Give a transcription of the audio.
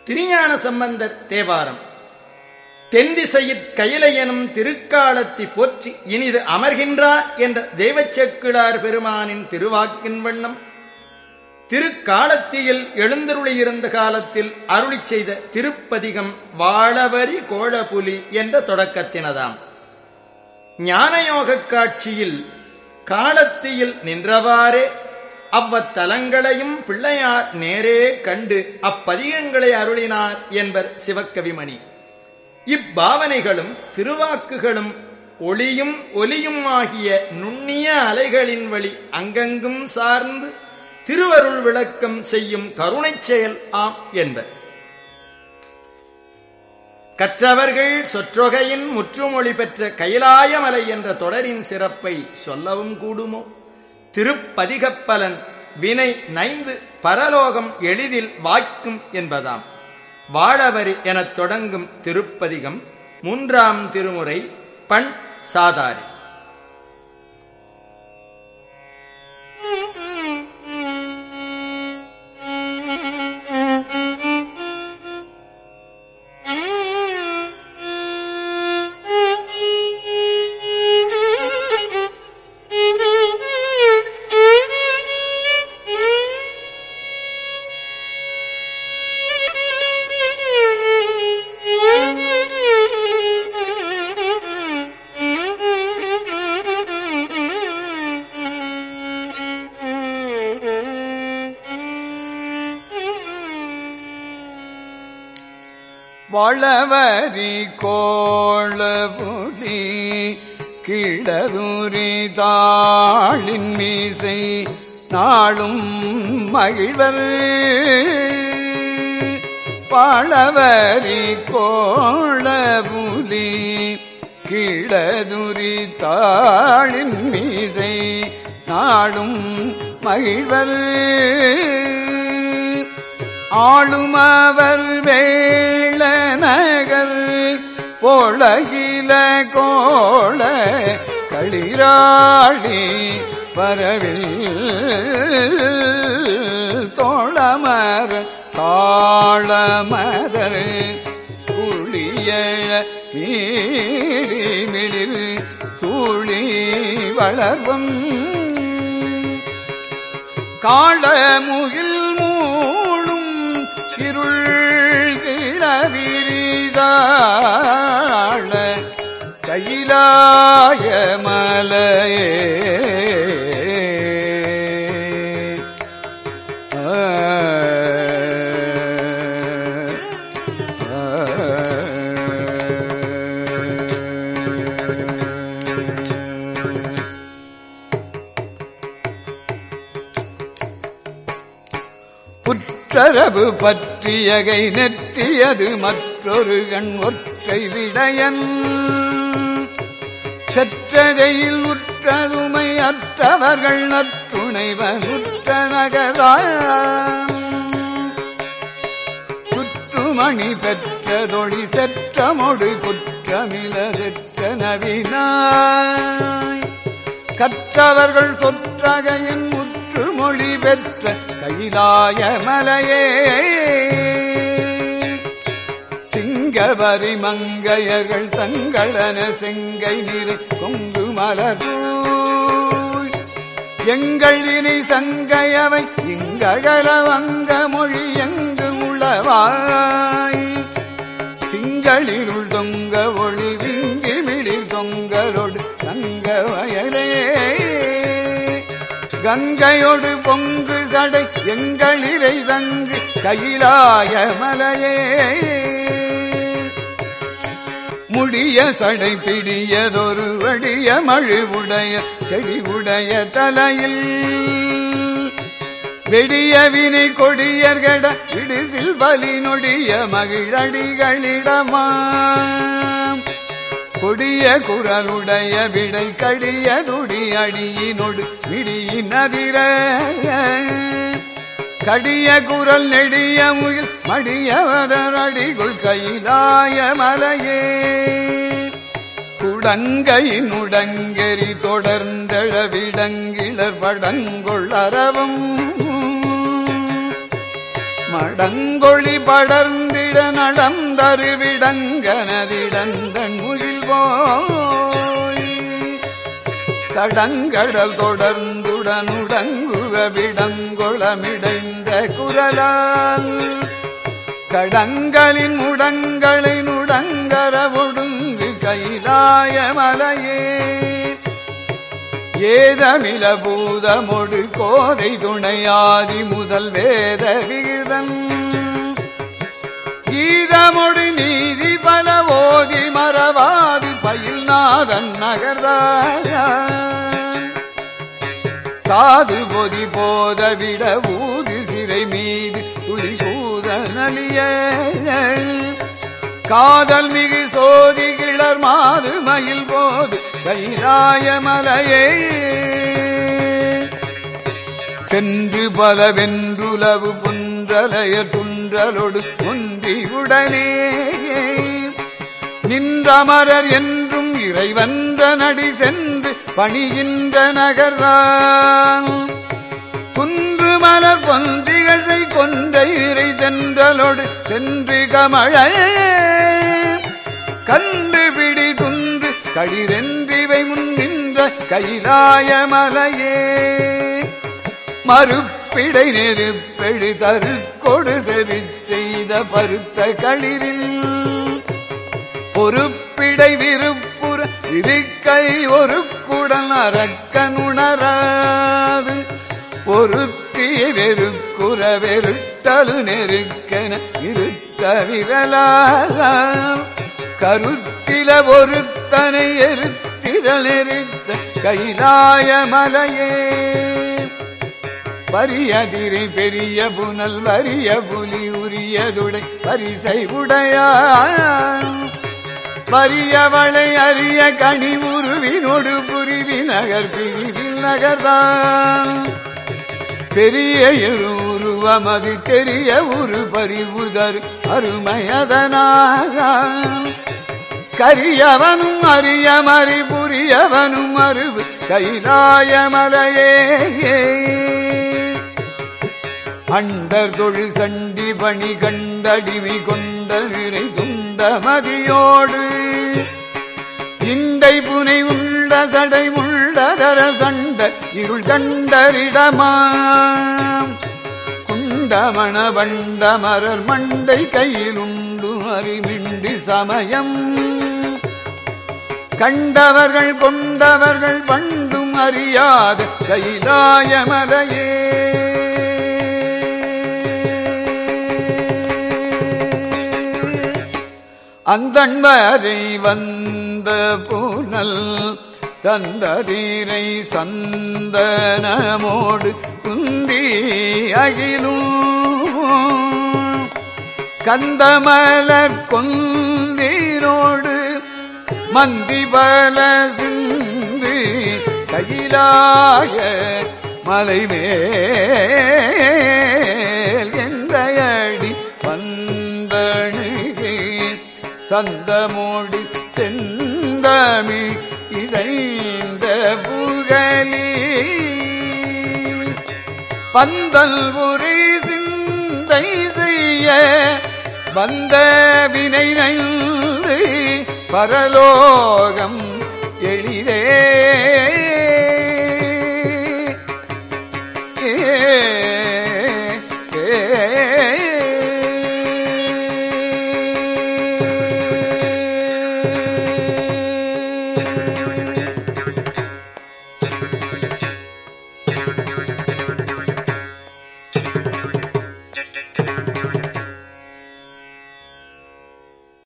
திருஞான சம்பந்தர் தேவாரம் தென்திசையிற் கயிலை எனும் திருக்காலத்தி போற்றி இனிது அமர்கின்றார் என்ற தெய்வச்செக்கிழார் பெருமானின் திருவாக்கின் வண்ணம் திருக்காலத்தியில் எழுந்தருளியிருந்த காலத்தில் அருளி செய்த திருப்பதிகம் வாழவரி கோழபுலி என்ற தொடக்கத்தினதாம் ஞானயோகக் காட்சியில் காலத்தியில் நின்றவாறே அவ்வத்தலங்களையும் பிள்ளையார் நேரே கண்டு அப்பதிகங்களை அருளினார் என்பர் சிவக்கவிமணி இப்பாவனைகளும் திருவாக்குகளும் ஒளியும் ஒலியும் ஆகிய நுண்ணிய அலைகளின் வழி அங்கங்கும் சார்ந்து திருவருள் விளக்கம் செய்யும் கருணைச் செயல் ஆம் என்பர் கற்றவர்கள் சொற்றொகையின் முற்றுமொழி பெற்ற கைலாயமலை என்ற தொடரின் சிறப்பை சொல்லவும் கூடுமோ திருப்பதிகப்பலன் வினை நைந்து பரலோகம் எளிதில் வாய்க்கும் என்பதாம் வாழவரி எனத் தொடங்கும் திருப்பதிகம் மூன்றாம் திருமுறை பண் சாதாரி வளவரி கோளபுலி கிடதுரி தாளின் மீசை நாளும் மகிழ்வர் பழவரி கோளபுலி கிடதுரி தாளின் மீசை நாளும் மகிழ்வர் ஆளுமவர் வேள நகர் பொழகில கோள களிராளி பரவில் தோழமர் தாளமதர் குளிய மிளிர் தூளி வளர்வும் காளமுகில் மூளும் இருள் கிளவிரிதாள கையிலாய மலையே புற்றரவு பற்றியகை நெற்றியது மற்றொரு கண் ஒற்றை விடையன் சற்றதையில் உற்றதுமை அற்றவர்கள் நற்றுணைவன் உற்ற நகராம் சுற்றுமணி பெற்றதொழி செற்றமொடு குற்றமில செற்ற நவினாய் கற்றவர்கள் சொற்றகையின் முற்று மொழி பெற்ற கைலாய மலையே சிங்கவரி மங்கையர்கள் தங்களன செங்கை நிறை கொங்கு மலர்தூய் எங்கள் இனி சங்கையவை இங்ககல வங்க மொழி எங்கு உளவாய் திங்களிருள் தொங்க ஒளி விங்கி மிளிர் தொங்கலோடு தங்க வயலே கங்கையோடு பொங்கு சடை எங்களிரை தங்கு கையிலாய மலையே முடிய சடை பிடியதொரு வடிய மழுவுடைய செடி உடைய தலையில் வெடிய வினை கொடியர்கட இடிசில் பலி நொடிய மகிழடிகளிடமாம் கொடிய குரலுடைய விடை கடிய துடி அடியினொடு மிடியின் அதிர கடிய குரல் நெடிய முகில் மடியவரர் அடிகுள் கையிலாய மலையே குடங்கையின் உடங்கெறி தொடர்ந்தழவிடங்கிளர் படங்கொள் அரவம் மடங்கொழி படர்ந்திட நடந்தருவிடங்கனதிடந்தன் முகில் போய் தடங்கடல் தொடர்ந்துடனுடங்குவ விடங்கொளமிடைந்த குரலால் கடங்களின் முடங்களை நுடங்கர ஒடுங்கு கைலாய மலையே ஏதமில பூதமொடு கோதை துணையாதி முதல் வேத விகிதன் கீதமொடு நீதி பல ஓதி மறவாது பயில் நாதன் நகர்தாய காது பொதி போத விட ஊது சிறை மீது துளி கூத நலிய காதல் மிகு சோதி கிளர் மாது மயில் போது கைலாய மலையே சென்று பல வென்றுலவு புன்றலைய துன்றலொடு ஒன்றி உடனே நின்றமரர் என்றும் இறைவன்ற நடி சென்று பணிகின்ற நகர்தான் குன்று மலர் பொந்திகசை கொன்றை இறை தென்றலோடு சென்று கமழ கன்று பிடி துன்று களிரென்றிவை முன் நின்ற கைலாய மலையே மறுப்பிடை நெருப்பெழு தரு கொடு செறி செய்த பருத்த களிரில் பொறுப்பிடை விருப்புற இருக்கை ஒரு குடன் அரக்கனுணராது ஒருத்திய வெறுக்குற வெறுட்டலு நெருக்கென இருத்த விரலால் கருத்தில ஒருத்தனை எருத்திரள் நெருத்த கைலாய மலையே வரியதிரை பெரிய புனல் வரிய புலி உரியதுடை பரிசை உடையான் வரியவளை அறிய கனி உருவினொடு புரிவி நகர் பிரிவில் நகர்தான் பெரிய உருவமது தெரிய உரு பறிவுதர் அருமையதனாக கரியவனும் அறியமறி புரியவனும் அருவு கைலாய மலையே அண்டர் தொழு சண்டி பணி கண்டடிமை கொண்ட நிறை துண்ட மதியோடு இண்டை புனை உள்ள சடை முள்ளதர சண்ட இருள் கண்டரிடமாம் குண்டமண வண்ட மரர் மண்டை கையில் உண்டு அறிமிண்டு சமயம் கண்டவர்கள் கொண்டவர்கள் பண்டும் அறியாத கைலாய மலையே அந்தன்வரை வந்த புனல் தந்தரீரை சந்தனமோடு குந்தி அகிலும் கந்தமலர் கொந்தீரோடு மந்தி பல சிந்து கையிலாய மலைமேல் எந்தையடி வந்தணுகே சந்தமோடி செந்தமி இசைந்த புகழி பந்தல் ஒரு சிந்தை செய்ய வந்த வினை நைந்து பரலோகம் எழிலே ஏ, ஏ, ஏ.